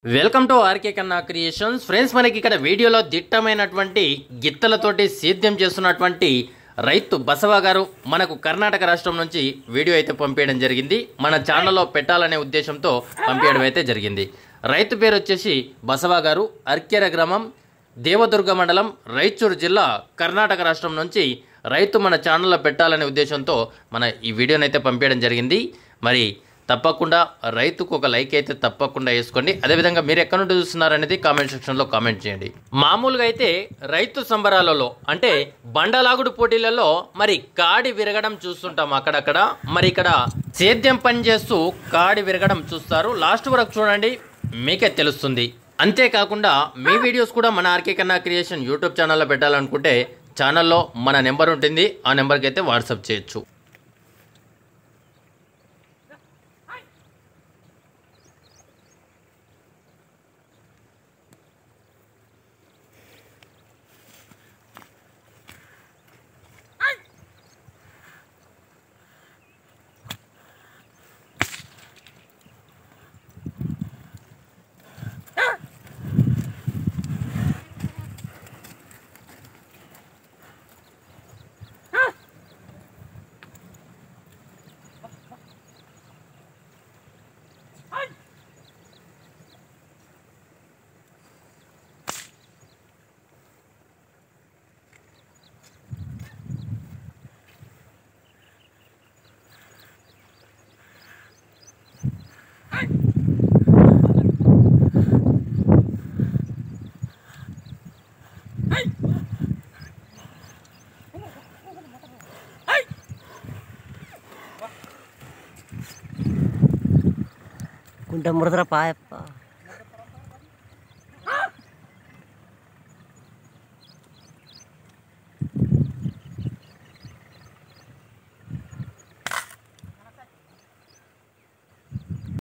welcome to RK Kanna creations friends మనకి ఇక్కడ వీడియోలో దిట్టమైనటువంటి గిత్తలతోటి సేద్యం చేస్తున్నటువంటి రైతు బసవ గారు మనకు కర్ణాటక రాష్ట్రం నుంచి వీడియో అయితే పంపించడం జరిగింది మన ఛానల్లో పెట్టాలనే ఉద్దేశంతో పంపించడం అయితే జరిగింది రైతు పేరు వచ్చేసి బసవ గారు అర్కెర గ్రామం దేవదుర్గ మండలం రైచూరు జిల్లా కర్ణాటక రాష్ట్రం నుంచి రైతు మన ఛానల్లో పెట్టాలనే ఉద్దేశంతో మన ఈ వీడియోని అయితే పంపించడం జరిగింది మరి తప్పకుండా రైతుకు ఒక లైక్ అయితే తప్పకుండా వేసుకోండి అదేవిధంగా మీరు ఎక్కడి నుండి చూస్తున్నారనేది కామెంట్ సెక్షన్లో కామెంట్ చేయండి మామూలుగా అయితే రైతు సంబరాలలో అంటే బండలాగుడు పోటీలలో మరి కాడి విరగడం చూస్తుంటాం అక్కడక్కడ మరి ఇక్కడ సేద్యం పని చేస్తూ కాడి విరగడం చూస్తారు లాస్ట్ వరకు చూడండి మీకే తెలుస్తుంది అంతేకాకుండా మీ వీడియోస్ కూడా మన ఆర్కే కన్నా క్రియేషన్ యూట్యూబ్ ఛానల్లో పెట్టాలనుకుంటే ఛానల్లో మన నెంబర్ ఉంటుంది ఆ నెంబర్కి అయితే వాట్సాప్ చేయొచ్చు ಗುಂಡ ಮುರಿದ್ರ ಪಾಯಪ್ಪ